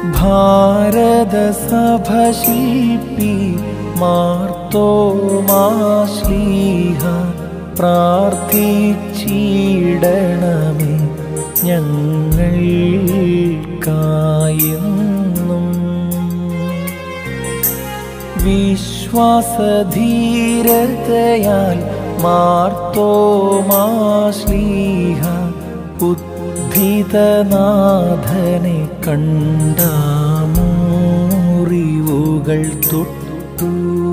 ഭാരത സഭ ശില്പി മാർത്തോമാശ്ലീഹ പ്രാർത്ഥിച്ചിടണമേ ഞങ്ങൾക്കായെന്നും വിശ്വാസധീരതയാൽ മാർത്തോമാശ്ലീഹ ഉദ്ധിതനാഥനെ കണ്ടാമൂറിവുകൾ തൊട്ടു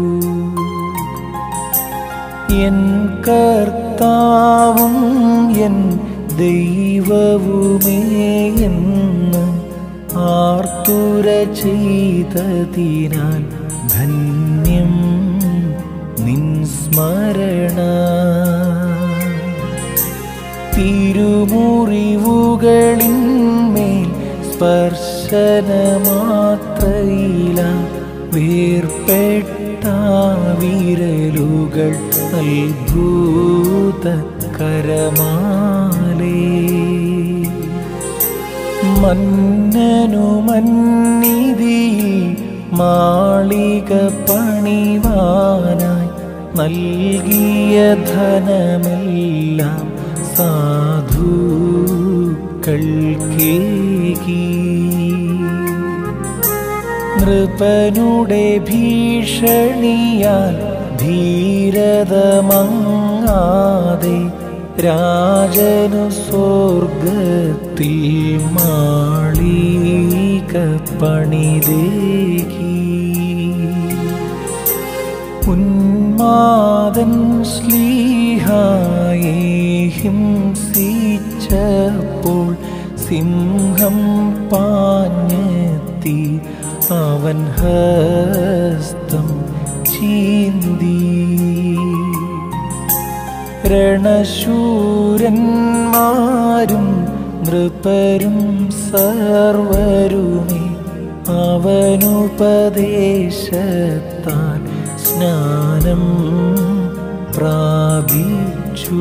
എൻ കർത്താവും എൻ ദൈവവുമേ എന്ന് ആർത്തുര ചെയ്തതിനാൽ ധന്യം നിൻ സ്മരണ തിരുമുറിവുകളിന്മേൽ സ്പർശന മാത്രയില വേർപ്പെട്ട വിരലുകൾ അത്ഭുത കരമാലേ മന്നനു മന്നിധിയിൽ മാളിക പണിവാനായി നൽകിയ ധനമെല്ലാം സാധുക്കൾക്കേകി നൃപനുടെ ഭീഷണിയാൽ ധീരത മങ്ങാതെ രാജനു സ്വർഗത്തിൽ മാളിക പണിതേകി ഉന്മാദൻ ശ്ലീഹായെ ഹിംസിച്ചപ്പോൾ സിംഹം പാഞ്ഞെത്തി അവൻ ഹസ്തം ചീന്തി രണശൂരന്മാരും നൃപരും സർവരുമേ അവനുപദേശത്താൽ സ്നാനം പ്രാപിച്ചു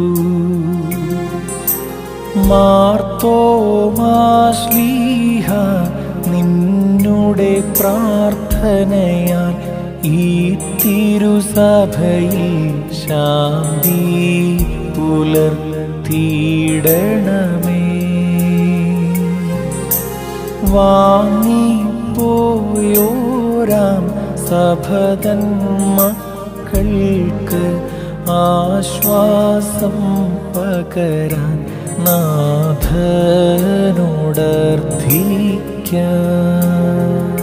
മാർത്തോമാശ്ലീഹ നിന്നുടെ പ്രാർത്ഥനയാൽ ഈ തിരുസഭയിൽ ശാന്തി പുലർത്തിയിടണമേ വാങ്ങിപ്പോയോരാം സഭതൻ മക്കൾക്ക് ആശ്വാസം പകരാൻ നാഥനോടർത്ഥിക്കാം